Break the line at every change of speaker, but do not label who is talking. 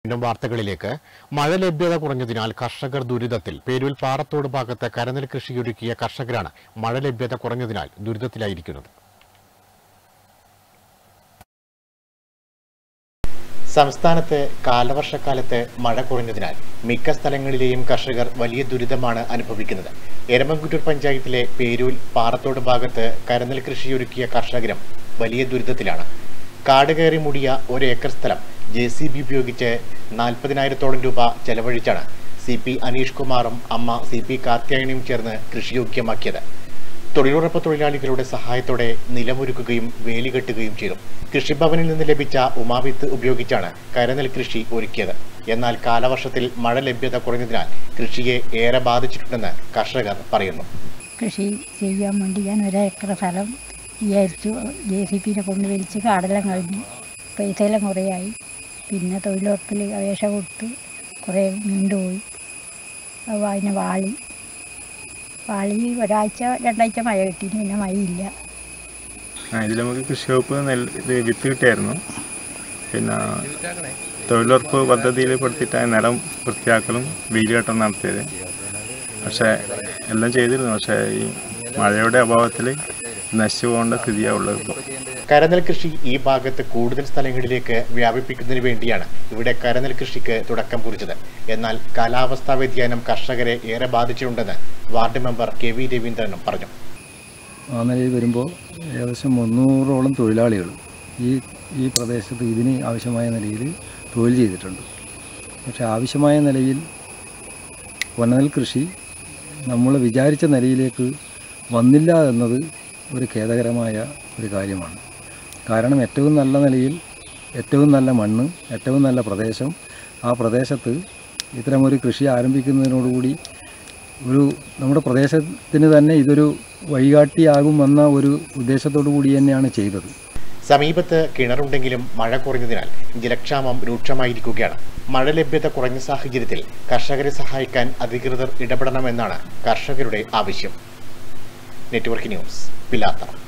വീണ്ടും വാർത്തകളിലേക്ക് മഴ ലഭ്യത കുറഞ്ഞതിനാൽ കർഷകർ ദുരിതത്തിൽ പേരൂൽ പാറത്തോട് ഭാഗത്ത് കരനെൽ കൃഷിയൊരുക്കിയ കർഷകരാണ് മഴ ലഭ്യത കുറഞ്ഞതിനാൽ ദുരിതത്തിലായിരിക്കുന്നത് സംസ്ഥാനത്ത് കാലവർഷക്കാലത്ത് മഴ കുറഞ്ഞതിനാൽ മിക്ക സ്ഥലങ്ങളിലെയും കർഷകർ വലിയ ദുരിതമാണ് അനുഭവിക്കുന്നത് എരമംകുറ്റൂർ പഞ്ചായത്തിലെ പേരൂൽ പാറത്തോട് ഭാഗത്ത് കരനെൽ കൃഷിയൊരുക്കിയ കർഷകരും വലിയ ദുരിതത്തിലാണ് കാട് കയറി മൂടിയ ഒരു ഏക്കർ സ്ഥലം ജെ സി ബി ഉപയോഗിച്ച് നാൽപ്പതിനായിരത്തോളം രൂപ ചെലവഴിച്ചാണ് സി പി അനീഷ് കുമാറും അമ്മ സി പി കാർത്യായനിയും ചേർന്ന് കൃഷിയോഗ്യമാക്കിയത് തൊഴിലുറപ്പ് തൊഴിലാളികളുടെ സഹായത്തോടെ നിലമൊരുക്കുകയും വേലി കെട്ടുകയും ചെയ്തു കൃഷിഭവനിൽ നിന്ന് ലഭിച്ച ഉമാവിത്ത് ഉപയോഗിച്ചാണ് കരനെൽ കൃഷി ഒരുക്കിയത് എന്നാൽ കാലവർഷത്തിൽ മഴ ലഭ്യത കുറഞ്ഞതിനാൽ കൃഷിയെ ഏറെ ബാധിച്ചിട്ടുണ്ടെന്ന് കർഷകർ പറയുന്നു
കൃഷി ചെയ്യാൻ വേണ്ടി ഞാൻ ഒരേക്കർ സ്ഥലം വിചാരിച്ചു ജെ സി പിനെ കൊണ്ട് വലിച്ച് കാടെല്ലാം കഴിഞ്ഞു പൈസയെല്ലാം കുറേയായി പിന്നെ തൊഴിലുറപ്പിൽ അപേക്ഷ കൊടുത്ത് കുറേ നീണ്ടുപോയി അപ്പോൾ അതിന് വാളി വാളി ഒരാഴ്ച രണ്ടാഴ്ച മഴ കിട്ടി പിന്നെ മഴയില്ല
ആ ഇതിൽ നമുക്ക് കൃഷി വകുപ്പ് നെല്ല് ഇത് വിത്ത് കിട്ടിയായിരുന്നു പിന്നെ തൊഴിലുറപ്പ് പദ്ധതിയിൽ പെടുത്തിയിട്ട് നിലം വൃത്തിയാക്കലും വെയിൽ കെട്ടലും നടത്തിയത് പക്ഷേ എല്ലാം ചെയ്തിരുന്നു പക്ഷേ ഈ മഴയുടെ അഭാവത്തിൽ നശിച്ചു പോകേണ്ട സ്ഥിതിയാണ് ഉള്ളത് ഇപ്പോൾ
കരനെൽ കൃഷി ഈ ഭാഗത്ത് കൂടുതൽ സ്ഥലങ്ങളിലേക്ക് വ്യാപിപ്പിക്കുന്നതിന് വേണ്ടിയാണ് ഇവിടെ കരനെൽ കൃഷിക്ക് തുടക്കം കുറിച്ചത് എന്നാൽ കാലാവസ്ഥാ വ്യതിയാനം കർഷകരെ ഏറെ ബാധിച്ചിട്ടുണ്ടെന്ന് വാർഡ് മെമ്പർ കെ വി രവീന്ദ്രനും പറഞ്ഞു
ആ നിലയിൽ വരുമ്പോൾ ഏകദേശം മുന്നൂറോളം തൊഴിലാളികൾ ഈ ഈ പ്രദേശത്ത് ഇതിന് ആവശ്യമായ നിലയിൽ തൊഴിൽ ചെയ്തിട്ടുണ്ട് പക്ഷേ ആവശ്യമായ നിലയിൽ വനനെൽ കൃഷി നമ്മൾ വിചാരിച്ച നിലയിലേക്ക് വന്നില്ല എന്നത് ഒരു ഖേദകരമായ ഒരു കാര്യമാണ് കാരണം ഏറ്റവും നല്ല നിലയിൽ ഏറ്റവും നല്ല മണ്ണ് ഏറ്റവും നല്ല പ്രദേശം ആ പ്രദേശത്ത് ഇത്തരമൊരു കൃഷി ആരംഭിക്കുന്നതിനോടുകൂടി ഒരു നമ്മുടെ പ്രദേശത്തിന് തന്നെ ഇതൊരു വഴികാട്ടിയാകുമെന്ന ഒരു ഉദ്ദേശത്തോടു കൂടി തന്നെയാണ് ചെയ്തത്
സമീപത്ത് കിണറുണ്ടെങ്കിലും മഴ കുറഞ്ഞതിനാൽ ജലക്ഷാമം രൂക്ഷമായിരിക്കുകയാണ് മഴ ലഭ്യത കുറഞ്ഞ സാഹചര്യത്തിൽ കർഷകരെ സഹായിക്കാൻ അധികൃതർ ഇടപെടണമെന്നാണ് കർഷകരുടെ ആവശ്യം നെറ്റ്വർക്ക് ന്യൂസ് പിലാത്തറ